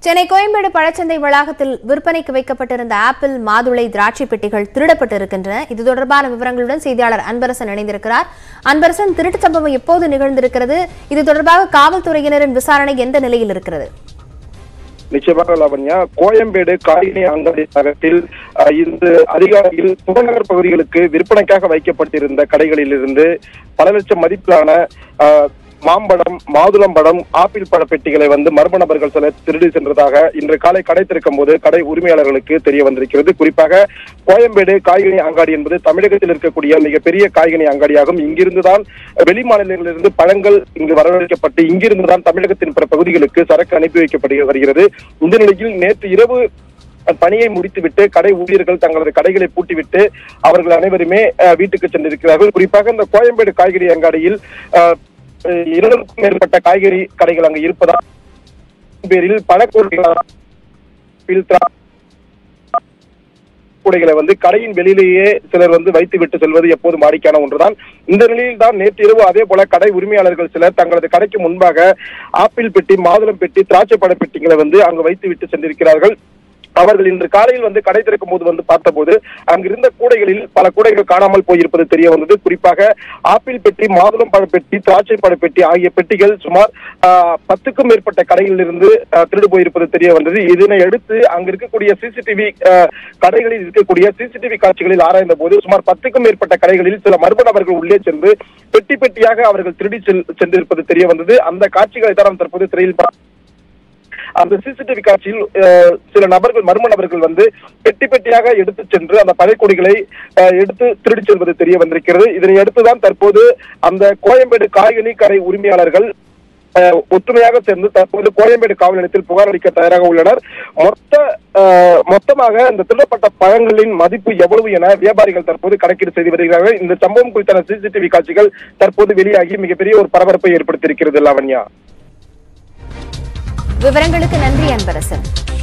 சென்னை கோயம்பேடு பழச்சந்தை வளாகத்தில் விற்பனைக்கு வைக்கப்பட்டிருந்த ஆப்பிள் மாதுளை திராட்சை பெட்டிகள் திருடப்பட்டிருக்கின்றன இது தொடர்பான விவரங்களுடன் செய்தியாளர் அன்பரசன் இணைந்திருக்கிறார் அன்பரசன் திருட்டு சம்பவம் எப்போது நிகழ்ந்திருக்கிறது இது தொடர்பாக காவல்துறையினரின் விசாரணை எந்த நிலையில் இருக்கிறது நிச்சயமாக லாவண்யா கோயம்பேடு காய்கனி அங்காடி நகரத்தில் அஹ், இன்று அதிகாலையில் புறநகர் பகுதிகளுக்கு விற்பனைக்காக வைக்கப்பட்டிருந்த கடைகளில் இருந்து பல லட்சம் மதிப்பிலான அஹ், மாம்பழம் மாதுளம்பழம் ஆப்பிள் பழ பெட்டிகளை வந்து மர்ம நபர்கள் சிலர் திருடி சென்றதாக இன்று காலை கடை திறக்கும் போது கடை உரிமையாளர்களுக்கு தெரிய வந்திருக்கிறது குறிப்பாக கோயம்பேடு காய்கனி அங்காடி என்பது தமிழகத்தில் இருக்கக்கூடிய மிகப்பெரிய காய்கனி அங்காடியாகும் இங்கிருந்துதான் வெளி மாநிலங்களிலிருந்து பழங்கள் இங்கு வரவழைக்கப்பட்டு இங்கிருந்துதான் தமிழகத்தின் பிற பகுதிகளுக்கு சரக்கு அனுப்பி வைக்கப்பட்டு வருகிறது இந்த நிலையில் நேற்று இரவு பணியை முடித்துவிட்டு கடை ஊழியர்கள் தங்களது கடைகளை பூட்டிவிட்டு அவர்கள் அனைவருமே அஹ், வீட்டுக்கு சென்றிருக்கிறார்கள் குறிப்பாக இந்த கோயம்பேடு காய்கறி அங்காடியில் அஹ், அஹ், இருநூறுக்கும் மேற்பட்ட காய்கறி கடைகள் அங்கு இருப்பதால் பேரில் பல கூடைகளை வந்து கடையின் வெளியிலேயே சிலர் வந்து வைத்து விட்டு செல்வது எப்போது வாடிக்கையான ஒன்றுதான் இந்த நிலையில் தான் நேற்று இரவு அதே போல கடை உரிமையாளர்கள் சிலர் தங்களது கடைக்கு முன்பாக ஆப்பிள் பெட்டி மாதுளம் பெட்டி திராட்சை பழ பெட்டிகளை வந்து அங்கு வைத்து விட்டு சென்றிருக்கிறார்கள் அவர்கள் இன்று காலையில் வந்து கடை திறக்கும் போது வந்து பார்த்தபோது அங்கிருந்த கூடைகளில் பல கூடைகள் காணாமல் போயிருப்பது தெரிய வந்தது குறிப்பாக ஆப்பிள் பெட்டி மாதுளம் பழ பெட்டி திராட்சை பழ பெட்டி ஆகிய பெட்டிகள் சுமார் ஆஹ், பத்துக்கும் மேற்பட்ட கடைகளில் இருந்து ஆஹ், திருடு போயிருப்பது தெரிய வந்தது இதனை அடுத்து அங்கு இருக்கக்கூடிய சிசிடிவி கடைகளில் இருக்கக்கூடிய சிசிடிவி காட்சிகளில் ஆராய்ந்த போது சுமார் பத்துக்கும் மேற்பட்ட கடைகளில் சில மர்ம நபர்கள் உள்ளே சென்று பெட்டி பெட்டியாக அவர்கள் திருடி செல் சென்றிருப்பது தெரிய வந்தது அந்த காட்சிகளை தான் நாம் தற்போது திரையில் பா- அந்த சிசிடிவி காட்சியில் அஹ், சில நபர்கள் மர்ம நபர்கள் வந்து பெட்டி பெட்டியாக எடுத்து சென்று அந்த பழைக்கொடிகளை அஹ், எடுத்து திருடி செல்வது தெரிய வந்திருக்கிறது இதனை அடுத்துதான் தற்போது அந்த கோயம்பேடு காய்கனி கடை உரிமையாளர்கள் அஹ், ஒற்றுமையாக சேர்ந்து தற்போது கோயம்பேடு காவல் நிலையத்தில் புகார் அளிக்க தயாராக உள்ளனர் மொத்த அஹ், மொத்தமாக இந்த திருடப்பட்ட பழங்களின் மதிப்பு எவ்வளவு என வியாபாரிகள் தற்போது கணக்கீடு செய்து வருகிறார்கள் இந்த சம்பவம் குறித்தான சிசிடிவி காட்சிகள் தற்போது வெளியாகி மிகப்பெரிய ஒரு பரபரப்பை ஏற்படுத்தியிருக்கிறது லாவண்யா விவரங்களுக்கு நன்றி அன்பரசன்